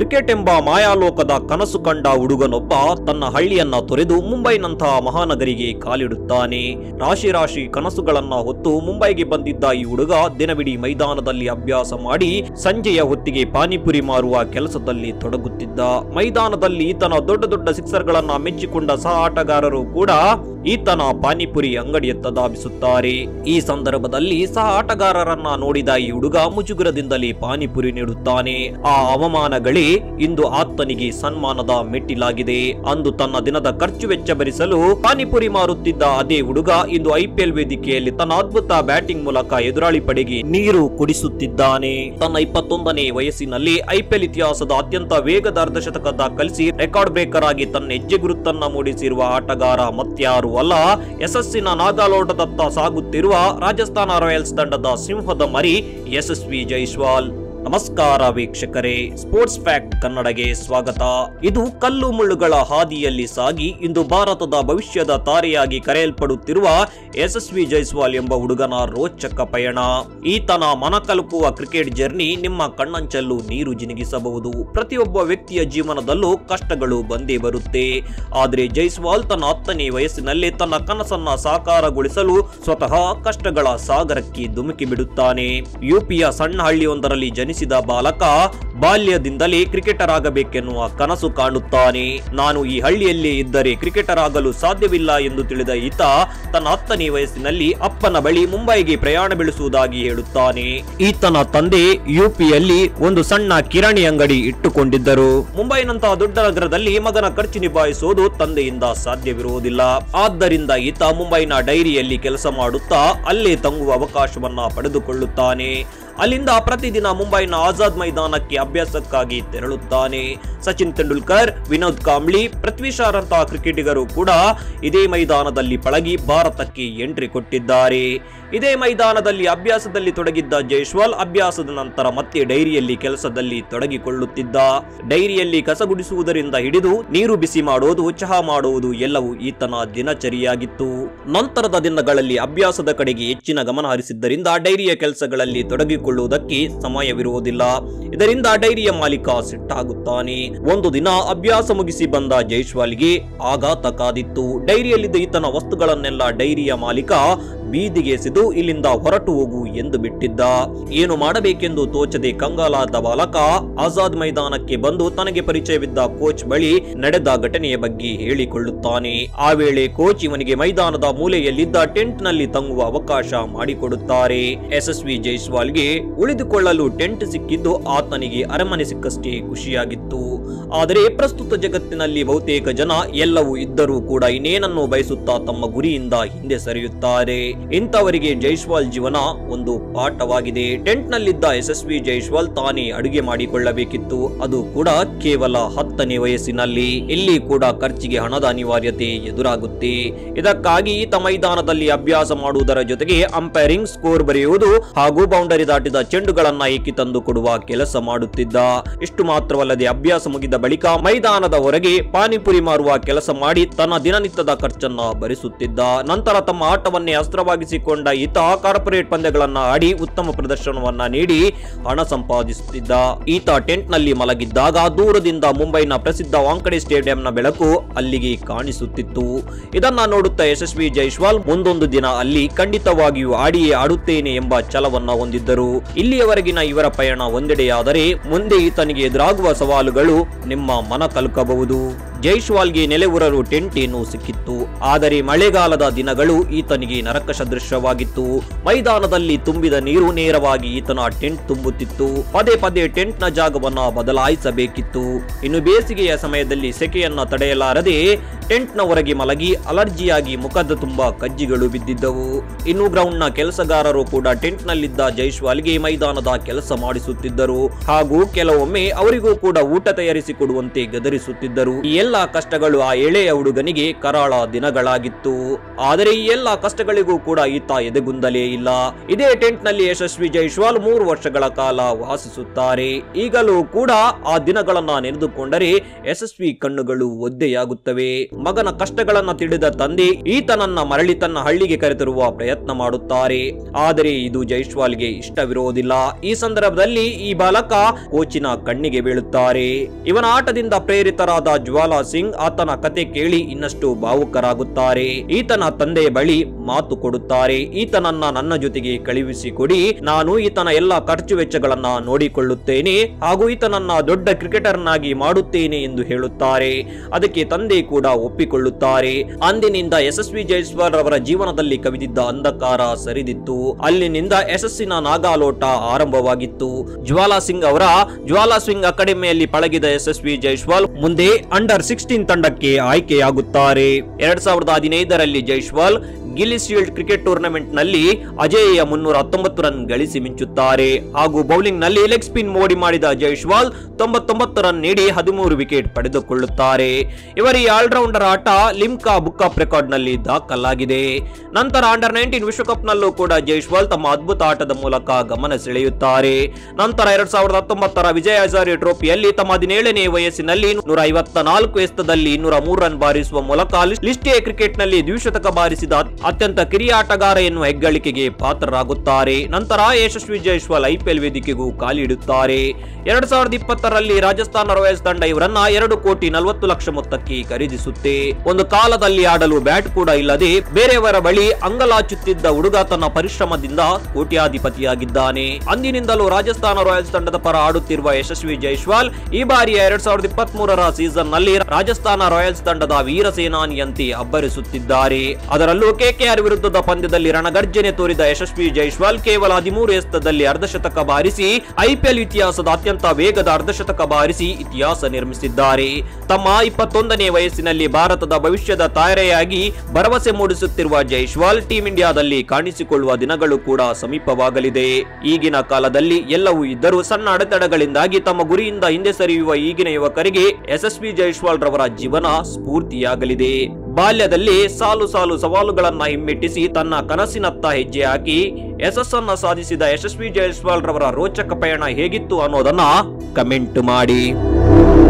cricket ಎಂಬ ಮಾಯಾಲೋಕದ ಕನಸು ಕಂಡ ಹುಡುಗನೊಬ್ಬ ತನ್ನ ಹಳ್ಳಿಯನ್ನ ತೊರೆದು ಮುಂಬೈನಂತಹ ಮಹಾನಗರಿಗೆ ಕಾಲಿಡುತ್ತಾನೆ ರಾಶಿ ರಾಶಿ ಕನಸುಗಳನ್ನ ಹೊತ್ತು ಮುಂಬೈಗೆ ಬಂದಿದ್ದ ಈ ಹುಡುಗ ದಿನವಿಡೀ ಮೈದಾನದಲ್ಲಿ ಅಭ್ಯಾಸ ಮಾಡಿ ಸಂಜೆಯ ಹೊತ್ತಿಗೆ ಪಾನಿಪುರಿ ಮಾರುವ ಕೆಲಸದಲ್ಲಿ ತೊಡಗುತ್ತಿದ್ದ ಮೈದಾನದಲ್ಲಿ ಈತನ ದೊಡ್ಡ ದೊಡ್ಡ ಸಿಕ್ಸರ್ಗಳನ್ನ ಮೆಚ್ಚಿಕೊಂಡ ಸಹ ಆಟಗಾರರು ಕೂಡ ಈತನ ಪಾನಿಪುರಿ ಅಂಗಡಿಯತ್ತ ಧಾವಿಸುತ್ತಾರೆ ಈ ಸಂದರ್ಭದಲ್ಲಿ ಸಹ ಆಟಗಾರರನ್ನ ನೋಡಿದ ಈ ಹುಡುಗ ಮುಜುಗರದಿಂದಲೇ ಪಾನಿಪುರಿ ನೀಡುತ್ತಾನೆ ಆ ಅವಮಾನಗಳೇ ಇಂದು ಆತನಿಗೆ ಸನ್ಮಾನದ ಮೆಟ್ಟಿಲಾಗಿದೆ ಅಂದು ತನ್ನ ದಿನದ ಖರ್ಚು ವೆಚ್ಚ ಭರಿಸಲು ಪಾನಿಪುರಿ ಮಾರುತ್ತಿದ್ದ ಅದೇ ಹುಡುಗ ಇಂದು ಐಪಿಎಲ್ ವೇದಿಕೆಯಲ್ಲಿ ತನ್ನ ಅದ್ಭುತ ಬ್ಯಾಟಿಂಗ್ ಮೂಲಕ ಎದುರಾಳಿ ಪಡೆಗೆ ನೀರು ಕುಡಿಸುತ್ತಿದ್ದಾನೆ ತನ್ನ ಇಪ್ಪತ್ತೊಂದನೇ ವಯಸ್ಸಿನಲ್ಲಿ ಐಪಿಎಲ್ ಇತಿಹಾಸದ ಅತ್ಯಂತ ವೇಗದ ಅರ್ಧಶತಕ ದಾಖಲಿಸಿ ರೆಕಾರ್ಡ್ ಬ್ರೇಕರ್ ಆಗಿ ತನ್ನ ಹೆಜ್ಜೆ ಗುರುತನ್ನ ಮೂಡಿಸಿರುವ ಆಟಗಾರ ಮತ್ಯಾರು ಅಲ್ಲ ಯಶಸ್ಸಿನ ನಾಗಾಲೋಟದತ್ತ ಸಾಗುತ್ತಿರುವ ರಾಜಸ್ಥಾನ ರಾಯಲ್ಸ್ ತಂಡದ ಸಿಂಹದ ಮರಿ ಯಶಸ್ವಿ ಜೈಸ್ವಾಲ್ ನಮಸ್ಕಾರ ವೀಕ್ಷಕರೇ ಸ್ಪೋರ್ಟ್ಸ್ ಫ್ಯಾಕ್ಟ್ ಕನ್ನಡಗೆ ಸ್ವಾಗತ ಇದು ಕಲ್ಲು ಮುಳ್ಳುಗಳ ಹಾದಿಯಲ್ಲಿ ಸಾಗಿ ಇಂದು ಭಾರತದ ಭವಿಷ್ಯದ ತಾರೆಯಾಗಿ ಕರೆಯಲ್ಪಡುತ್ತಿರುವ ಯಶಸ್ವಿ ಜೈಸ್ವಾಲ್ ಎಂಬ ಹುಡುಗನ ರೋಚಕ ಪಯಣ ಈತನ ಮನಕಲುಕುವ ಕ್ರಿಕೆಟ್ ಜರ್ನಿ ನಿಮ್ಮ ಕಣ್ಣಂಚಲ್ಲೂ ನೀರು ಜಿನುಗಿಸಬಹುದು ಪ್ರತಿಯೊಬ್ಬ ವ್ಯಕ್ತಿಯ ಜೀವನದಲ್ಲೂ ಕಷ್ಟಗಳು ಬಂದೇ ಬರುತ್ತೆ ಆದರೆ ಜೈಸ್ವಾಲ್ ತನ್ನ ಹತ್ತನೇ ವಯಸ್ಸಿನಲ್ಲಿ ತನ್ನ ಕನಸನ್ನ ಸಾಕಾರಗೊಳಿಸಲು ಸ್ವತಃ ಕಷ್ಟಗಳ ಸಾಗರಕ್ಕೆ ಧುಮುಕಿ ಬಿಡುತ್ತಾನೆ ಯುಪಿಯ ಸಣ್ಣ ಹಳ್ಳಿಯೊಂದರಲ್ಲಿ ಜನಿಸಿದ ಬಾಲಕ ಬಾಲ್ಯದಿಂದಲೇ ಕ್ರಿಕೆಟರ್ ಆಗಬೇಕೆನ್ನುವ ಕನಸು ಕಾಣುತ್ತಾನೆ ನಾನು ಈ ಹಳ್ಳಿಯಲ್ಲಿ ಇದ್ದರೆ ಕ್ರಿಕೆಟರ್ ಆಗಲು ಸಾಧ್ಯವಿಲ್ಲ ಎಂದು ತಿಳಿದ ಈತ ತನ್ನ ಹತ್ತನೇ ವಯಸ್ಸಿನಲ್ಲಿ ಅಪ್ಪನ ಬಳಿ ಮುಂಬೈಗೆ ಪ್ರಯಾಣ ಬೆಳೆಸುವುದಾಗಿ ಹೇಳುತ್ತಾನೆ ಈತನ ತಂದೆ ಯುಪಿಯಲ್ಲಿ ಒಂದು ಸಣ್ಣ ಕಿರಾಣಿ ಅಂಗಡಿ ಇಟ್ಟುಕೊಂಡಿದ್ದರು ಮುಂಬೈನಂತಹ ದೊಡ್ಡ ನಗರದಲ್ಲಿ ಮಗನ ಖರ್ಚು ನಿಭಾಯಿಸುವುದು ತಂದೆಯಿಂದ ಸಾಧ್ಯವಿರುವುದಿಲ್ಲ ಆದ್ದರಿಂದ ಈತ ಮುಂಬೈನ ಡೈರಿಯಲ್ಲಿ ಕೆಲಸ ಮಾಡುತ್ತಾ ಅಲ್ಲೇ ತಂಗುವ ಅವಕಾಶವನ್ನ ಪಡೆದುಕೊಳ್ಳುತ್ತಾನೆ ಅಲ್ಲಿಂದ ಪ್ರತಿದಿನ ಮುಂಬೈನ ಆಜಾದ್ ಮೈದಾನಕ್ಕೆ ಅಭ್ಯಾಸಕ್ಕಾಗಿ ತೆರಳುತ್ತಾನೆ ಸಚಿನ್ ತೆಂಡೂಲ್ಕರ್ ವಿನೋದ್ ಕಾಂಬ್ಳಿ ಪೃಥ್ವಿ ಶಾರಂತಹ ಕ್ರಿಕೆಟಿಗರು ಕೂಡ ಇದೇ ಮೈದಾನದಲ್ಲಿ ಪಳಗಿ ಭಾರತಕ್ಕೆ ಎಂಟ್ರಿ ಕೊಟ್ಟಿದ್ದಾರೆ ಇದೇ ಮೈದಾನದಲ್ಲಿ ಅಭ್ಯಾಸದಲ್ಲಿ ತೊಡಗಿದ್ದ ಜೈಸ್ವಾಲ್ ಅಭ್ಯಾಸದ ನಂತರ ಮತ್ತೆ ಡೈರಿಯಲ್ಲಿ ಕೆಲಸದಲ್ಲಿ ತೊಡಗಿಕೊಳ್ಳುತ್ತಿದ್ದ ಡೈರಿಯಲ್ಲಿ ಕಸಗುಡಿಸುವುದರಿಂದ ಹಿಡಿದು ನೀರು ಬಿಸಿ ಮಾಡುವುದು ಚಹಾ ಮಾಡುವುದು ಎಲ್ಲವೂ ಈತನ ದಿನಚರಿಯಾಗಿತ್ತು ನಂತರದ ದಿನಗಳಲ್ಲಿ ಅಭ್ಯಾಸದ ಕಡೆಗೆ ಹೆಚ್ಚಿನ ಗಮನ ಹರಿಸಿದ್ದರಿಂದ ಡೈರಿಯ ಕೆಲಸಗಳಲ್ಲಿ ತೊಡಗಿಕೊಳ್ಳುವುದಕ್ಕೆ ಸಮಯವಿರುವುದಿಲ್ಲ ಇದರಿಂದ ಡೈರಿಯ ಮಾಲೀಕ ಸಿಟ್ಟಾಗುತ್ತಾನೆ ಒಂದು ದಿನ ಅಭ್ಯಾಸ ಮುಗಿಸಿ ಬಂದ ಜೈಸ್ವಾಲ್ಗೆ ಆಘಾತ ಕಾದಿತ್ತು ಡೈರಿಯಲ್ಲಿದ್ದ ಈತನ ವಸ್ತುಗಳನ್ನೆಲ್ಲ ಡೈರಿಯ ಮಾಲೀಕ ಬೀದಿಗೆ ಎಸೆದು ಇಲ್ಲಿಂದ ಹೊರಟು ಹೋಗು ಎಂದು ಬಿಟ್ಟಿದ್ದ ಏನು ಮಾಡಬೇಕೆಂದು ತೋಚದೆ ಕಂಗಾಲಾದ ಬಾಲಕ ಆಜಾದ್ ಮೈದಾನಕ್ಕೆ ಬಂದು ತನಗೆ ಪರಿಚಯವಿದ್ದ ಕೋಚ್ ಬಳಿ ನಡೆದ ಘಟನೆಯ ಬಗ್ಗೆ ಹೇಳಿಕೊಳ್ಳುತ್ತಾನೆ ಆ ವೇಳೆ ಕೋಚ್ ಇವನಿಗೆ ಮೈದಾನದ ಮೂಲೆಯಲ್ಲಿದ್ದ ಟೆಂಟ್ ನಲ್ಲಿ ತಂಗುವ ಅವಕಾಶ ಮಾಡಿಕೊಡುತ್ತಾರೆ ಯಶಸ್ವಿ ಜೈಸ್ವಾಲ್ಗೆ ಉಳಿದುಕೊಳ್ಳಲು ಟೆಂಟ್ ಸಿಕ್ಕಿದ್ದು ಆತನಿಗೆ ಅರಮನೆ ಸಿಕ್ಕಷ್ಟೇ ಖುಷಿಯಾಗಿತ್ತು ಆದರೆ ಪ್ರಸ್ತುತ ಜಗತ್ತಿನಲ್ಲಿ ಬಹುತೇಕ ಜನ ಎಲ್ಲವೂ ಇದ್ದರೂ ಕೂಡ ಇನ್ನೇನನ್ನು ಬಯಸುತ್ತಾ ತಮ್ಮ ಗುರಿಯಿಂದ ಹಿಂದೆ ಸರಿಯುತ್ತಾರೆ ಇಂಥವರಿಗೆ ಜೈಸ್ವಾಲ್ ಜೀವನ ಒಂದು ಪಾಠವಾಗಿದೆ ಟೆಂಟ್ ನಲ್ಲಿದ್ದ ಯಶಸ್ವಿ ಜೈಸ್ವಾಲ್ ತಾನೇ ಅಡುಗೆ ಮಾಡಿಕೊಳ್ಳಬೇಕಿತ್ತು ಅದು ಕೂಡ ಕೇವಲ ಹತ್ತನೇ ವಯಸ್ಸಿನಲ್ಲಿ ಇಲ್ಲಿ ಕೂಡ ಖರ್ಚಿಗೆ ಹಣದ ಅನಿವಾರ್ಯತೆ ಎದುರಾಗುತ್ತೆ ಇದಕ್ಕಾಗಿ ಈತ ಮೈದಾನದಲ್ಲಿ ಅಭ್ಯಾಸ ಮಾಡುವುದರ ಜೊತೆಗೆ ಅಂಪೈರಿಂಗ್ ಸ್ಕೋರ್ ಬರೆಯುವುದು ಹಾಗೂ ಬೌಂಡರಿ ದಾಟಿದ ಚೆಂಡುಗಳನ್ನ ಏಕಿ ತಂದು ಕೊಡುವ ಕೆಲಸ ಮಾಡುತ್ತಿದ್ದ ಇಷ್ಟು ಮಾತ್ರವಲ್ಲದೆ ಅಭ್ಯಾಸ ಮುಗಿದ ಬಳಿಕ ಮೈದಾನದ ಹೊರಗೆ ಪಾನಿಪುರಿ ಮಾರುವ ಕೆಲಸ ಮಾಡಿ ತನ್ನ ದಿನನಿತ್ಯದ ಖರ್ಚನ್ನ ಭರಿಸುತ್ತಿದ್ದ ನಂತರ ತಮ್ಮ ಆಟವನ್ನೇ ಅಸ್ತ್ರವಾಗಿಸಿಕೊಂಡ ಈತ ಕಾರ್ಪೊರೇಟ್ ಪಂದ್ಯಗಳನ್ನ ಆಡಿ ಉತ್ತಮ ಪ್ರದರ್ಶನವನ್ನ ನೀಡಿ ಹಣ ಸಂಪಾದಿಸುತ್ತಿದ್ದ ಈತ ಟೆಂಟ್ ನಲ್ಲಿ ಮಲಗಿದ್ದಾಗ ದೂರದಿಂದ ಮುಂಬೈನ ಪ್ರಸಿದ್ಧ ವಾಂಕಡೆ ಸ್ಟೇಡಿಯಂನ ಬೆಳಕು ಅಲ್ಲಿಗೆ ಕಾಣಿಸುತ್ತಿತ್ತು ಇದನ್ನ ನೋಡುತ್ತಾ ಯಶಸ್ವಿ ಜೈಸ್ವಾಲ್ ಮುಂದೊಂದು ದಿನ ಅಲ್ಲಿ ಖಂಡಿತವಾಗಿಯೂ ಆಡಿಯೇ ಆಡುತ್ತೇನೆ ಎಂಬ ಛಲವನ್ನ ಹೊಂದಿದ್ದರು ಇಲ್ಲಿಯವರೆಗಿನ ಇವರ ಪಯಣ ಒಂದೆಡೆಯಾದರೆ ಮುಂದೆ ಈತನಿಗೆ ಎದುರಾಗುವ ಸವಾಲುಗಳು ನಿಮ್ಮ ಮನ ಕಲಕಬಹುದು ಜೈಶ್ವಾಲ್ಗೆ ನೆಲೆಯೂರಲು ಟೆಂಟ್ ಏನೂ ಸಿಕ್ಕಿತ್ತು ಆದರೆ ಮಳೆಗಾಲದ ದಿನಗಳು ಈತನಿಗೆ ನರಕ ಸದೃಶವಾಗಿತ್ತು ಮೈದಾನದಲ್ಲಿ ತುಂಬಿದ ನೀರು ನೇರವಾಗಿ ಈತನ ಟೆಂಟ್ ತುಂಬುತ್ತಿತ್ತು ಪದೇ ಪದೇ ಟೆಂಟ್ನ ಜಾಗವನ್ನ ಬದಲಾಯಿಸಬೇಕಿತ್ತು ಇನ್ನು ಬೇಸಿಗೆಯ ಸಮಯದಲ್ಲಿ ಸೆಕೆಯನ್ನ ತಡೆಯಲಾರದೆ ಟೆಂಟ್ನ ಹೊರಗೆ ಮಲಗಿ ಅಲರ್ಜಿಯಾಗಿ ಮುಖದ ತುಂಬಾ ಕಜ್ಜಿಗಳು ಬಿದ್ದಿದ್ದವು ಇನ್ನು ಗ್ರೌಂಡ್ನ ಕೆಲಸಗಾರರು ಕೂಡ ಟೆಂಟ್ನಲ್ಲಿದ್ದ ಜೈಶ್ವಾಲ್ಗೆ ಮೈದಾನದ ಕೆಲಸ ಮಾಡಿಸುತ್ತಿದ್ದರು ಹಾಗೂ ಕೆಲವೊಮ್ಮೆ ಅವರಿಗೂ ಕೂಡ ಊಟ ತಯಾರಿಸಿಕೊಡುವಂತೆ ಗದರಿಸುತ್ತಿದ್ದರು ಈ ಎಲ್ಲ ಕಷ್ಟಗಳು ಆ ಎಳೆಯ ಹುಡುಗನಿಗೆ ಕರಾಳ ದಿನಗಳಾಗಿತ್ತು ಆದರೆ ಈ ಎಲ್ಲ ಕಷ್ಟಗಳಿಗೂ ಕೂಡ ಈತ ಎದೆಗುಂದಲೇ ಇಲ್ಲ ಇದೇ ಟೆಂಟ್ ನಲ್ಲಿ ಯಶಸ್ವಿ ಜೈಶ್ವಾಲ್ ಮೂರು ವರ್ಷಗಳ ಕಾಲ ವಾಸಿಸುತ್ತಾರೆ ಈಗಲೂ ಕೂಡ ಆ ದಿನಗಳನ್ನ ನೆನೆದುಕೊಂಡರೆ ಯಶಸ್ವಿ ಕಣ್ಣುಗಳು ಒದ್ದೆಯಾಗುತ್ತವೆ ಮಗನ ಕಷ್ಟಗಳನ್ನ ತಿಳಿದ ತಂದೆ ಈತನನ್ನ ಮರಳಿ ತನ್ನ ಹಳ್ಳಿಗೆ ಕರೆತರುವ ಪ್ರಯತ್ನ ಮಾಡುತ್ತಾರೆ ಆದರೆ ಇದು ಜೈಸ್ವಾಲ್ಗೆ ಇಷ್ಟವಿರುವುದಿಲ್ಲ ಈ ಸಂದರ್ಭದಲ್ಲಿ ಈ ಬಾಲಕ ಕೋಚಿನ ಕಣ್ಣಿಗೆ ಬೀಳುತ್ತಾರೆ ಇವನ ಆಟದಿಂದ ಪ್ರೇರಿತರಾದ ಜ್ವಾಲಾ ಸಿಂಗ್ ಆತನ ಕತೆ ಕೇಳಿ ಇನ್ನಷ್ಟು ಭಾವುಕರಾಗುತ್ತಾರೆ ಈತನ ತಂದೆಯ ಬಳಿ ಮಾತು ಕೊಡುತ್ತಾರೆ ಈತನನ್ನ ನನ್ನ ಜೊತೆಗೆ ಕಳುಹಿಸಿಕೊಡಿ ನಾನು ಈತನ ಎಲ್ಲ ಖರ್ಚು ವೆಚ್ಚಗಳನ್ನ ನೋಡಿಕೊಳ್ಳುತ್ತೇನೆ ಹಾಗೂ ಈತನನ್ನ ದೊಡ್ಡ ಕ್ರಿಕೆಟರ್ನಾಗಿ ಮಾಡುತ್ತೇನೆ ಎಂದು ಹೇಳುತ್ತಾರೆ ಅದಕ್ಕೆ ತಂದೆ ಕೂಡ ಒಪ್ಪಿಕೊಳ್ಳುತ್ತಾರೆ ಅಂದಿನಿಂದ ಯಶಸ್ವಿ ಜೈಸ್ವಾಲ್ ರವರ ಜೀವನದಲ್ಲಿ ಕವಿದಿದ್ದ ಅಂಧಕಾರ ಸರಿದಿತ್ತು ಅಲ್ಲಿನಿಂದ ಯಶಸ್ಸಿನ ನಾಗಾಲೋಟ ಆರಂಭವಾಗಿತ್ತು ಜ್ವಾಲಾ ಸಿಂಗ್ ಅವರ ಜ್ವಾಲಾ ಸಿಂಗ್ ಅಕಾಡೆಮಿಯಲ್ಲಿ ಪಳಗಿದ ಯಶಸ್ವಿ ಜೈಸ್ವಾಲ್ ಮುಂದೆ ಅಂಡರ್ ಸಿಕ್ಸ್ಟೀನ್ ತಂಡಕ್ಕೆ ಆಯ್ಕೆಯಾಗುತ್ತಾರೆ ಎರಡ್ ಸಾವಿರದ ಹದಿನೈದರಲ್ಲಿ ಜೈಸ್ವಾಲ್ ಗಿಲ್ಲಿ ಶೀಲ್ಡ್ ಕ್ರಿಕೆಟ್ ಟೂರ್ನಮೆಂಟ್ ನಲ್ಲಿ ಅಜೇಯ ಮುನ್ನೂರ ಹತ್ತೊಂಬತ್ತು ರನ್ ಗಳಿಸಿ ಮಿಂಚುತ್ತಾರೆ ಹಾಗೂ ಬೌಲಿಂಗ್ ನಲ್ಲಿ ಲೆಗ್ ಸ್ಪಿನ್ ಮೋಡಿ ಮಾಡಿದ ಜೈಸ್ವಾಲ್ ತೊಂಬತ್ತೊಂಬತ್ತು ರನ್ ನೀಡಿ ಹದಿಮೂರು ವಿಕೆಟ್ ಪಡೆದುಕೊಳ್ಳುತ್ತಾರೆ ಇವರ ಈ ಆಲ್ರೌಂಡರ್ ಆಟ ಲಿಮ್ಕಾ ಬುಕ್ ಆಫ್ ರೆಕಾರ್ಡ್ ನಲ್ಲಿ ದಾಖಲಾಗಿದೆ ನಂತರ ಅಂಡರ್ ನೈನ್ಟೀನ್ ವಿಶ್ವಕಪ್ ನಲ್ಲೂ ಕೂಡ ಜೈಸ್ವಾಲ್ ತಮ್ಮ ಅದ್ಭುತ ಆಟದ ಮೂಲಕ ಗಮನ ಸೆಳೆಯುತ್ತಾರೆ ನಂತರ ಎರಡ್ ಸಾವಿರದ ಹತ್ತೊಂಬತ್ತರ ವಿಜಯ ಹಜಾರೆ ಟ್ರೋಫಿಯಲ್ಲಿ ತಮ್ಮ ಹದಿನೇಳನೇ ವಯಸ್ಸಿನಲ್ಲಿ ನೂರ ಐವತ್ತ ನಾಲ್ಕು ಎಸ್ತದಲ್ಲಿ ಇನ್ನೂರ ಮೂರು ರನ್ ಬಾರಿಸುವ ಮೂಲಕ ಲಿಸ್ಟ್ ಎ ಕ್ರಿಕೆಟ್ ನಲ್ಲಿ ದ್ವಿಶತಕ ಬಾರಿಸಿದ ಅತ್ಯಂತ ಕಿರಿಯ ಆಟಗಾರ ಎನ್ನುವ ಹೆಗ್ಗಳಿಕೆಗೆ ಪಾತ್ರರಾಗುತ್ತಾರೆ ನಂತರ ಯಶಸ್ವಿ ಜೈಸ್ವಾಲ್ ಐಪಿಎಲ್ ವೇದಿಕೆಗೂ ಕಾಲಿಡುತ್ತಾರೆ ಎರಡ್ ಸಾವಿರದ ಇಪ್ಪತ್ತರಲ್ಲಿ ರಾಜಸ್ಥಾನ ರಾಯಲ್ಸ್ ತಂಡ ಇವರನ್ನ ಎರಡು ಕೋಟಿ ನಲವತ್ತು ಲಕ್ಷ ಮೊತ್ತಕ್ಕೆ ಖರೀದಿಸುತ್ತೆ ಒಂದು ಕಾಲದಲ್ಲಿ ಆಡಲು ಬ್ಯಾಟ್ ಕೂಡ ಇಲ್ಲದೆ ಬೇರೆಯವರ ಬಳಿ ಅಂಗಲಾಚುತ್ತಿದ್ದ ಹುಡುಗ ತನ್ನ ಪರಿಶ್ರಮದಿಂದ ಕೋಟ್ಯಾಧಿಪತಿಯಾಗಿದ್ದಾನೆ ಅಂದಿನಿಂದಲೂ ರಾಜಸ್ಥಾನ ರಾಯಲ್ಸ್ ತಂಡದ ಪರ ಆಡುತ್ತಿರುವ ಯಶಸ್ವಿ ಜೈಸ್ವಾಲ್ ಈ ಬಾರಿಯ ಎರಡ್ ಸಾವಿರದ ಇಪ್ಪತ್ತ್ ಮೂರರ ಸೀಸನ್ ನಲ್ಲಿ ರಾಜಸ್ಥಾನ ರಾಯಲ್ಸ್ ತಂಡದ ವೀರ ಸೇನಾನಿಯಂತೆ ಅಬ್ಬರಿಸುತ್ತಿದ್ದಾರೆ ಅದರಲ್ಲೂ ಕೆಕೆಆರ್ ವಿರುದ್ಧದ ಪಂದ್ಯದಲ್ಲಿ ರಣಗರ್ಜನೆ ತೋರಿದ ಯಶಸ್ವಿ ಜೈಸ್ವಾಲ್ ಕೇವಲ ಹದಿಮೂರು ಎಸ್ತದಲ್ಲಿ ಅರ್ಧಶತಕ ಬಾರಿಸಿ ಐಪಿಎಲ್ ಇತಿಹಾಸದ ಅತ್ಯಂತ ವೇಗದ ಅರ್ಧಶತಕ ಬಾರಿಸಿ ಇತಿಹಾಸ ನಿರ್ಮಿಸಿದ್ದಾರೆ ತಮ್ಮ ಇಪ್ಪತ್ತೊಂದನೇ ವಯಸ್ಸಿನಲ್ಲಿ ಭಾರತದ ಭವಿಷ್ಯದ ತಾರೆಯಾಗಿ ಭರವಸೆ ಮೂಡಿಸುತ್ತಿರುವ ಜೈಸ್ವಾಲ್ ಟೀಂ ಇಂಡಿಯಾದಲ್ಲಿ ಕಾಣಿಸಿಕೊಳ್ಳುವ ದಿನಗಳು ಕೂಡ ಸಮೀಪವಾಗಲಿದೆ ಈಗಿನ ಕಾಲದಲ್ಲಿ ಎಲ್ಲವೂ ಇದ್ದರೂ ಸಣ್ಣ ಅಡೆತಡೆಗಳಿಂದಾಗಿ ತಮ್ಮ ಗುರಿಯಿಂದ ಹಿಂದೆ ಸರಿಯುವ ಈಗಿನ ಯುವಕರಿಗೆ ಯಶಸ್ವಿ ಜೈಸ್ವಾಲ್ ರವರ ಜೀವನ ಸ್ಫೂರ್ತಿಯಾಗಲಿದೆ ಬಾಲ್ಯದಲ್ಲಿ ಸಾಲು ಸಾಲು ಸವಾಲುಗಳನ್ನ ಹಿಮ್ಮೆಟ್ಟಿಸಿ ತನ್ನ ಕನಸಿನತ್ತ ಹೆಜ್ಜೆ ಹಾಕಿ ಯಶಸ್ಸನ್ನ ಸಾಧಿಸಿದ ಯಶಸ್ವಿ ಜೈಸ್ವಾಲ್ ರವರ ರೋಚಕ ಪಯಣ ಹೇಗಿತ್ತು ಅನ್ನೋದನ್ನ ಕಮೆಂಟ್ ಮಾಡಿ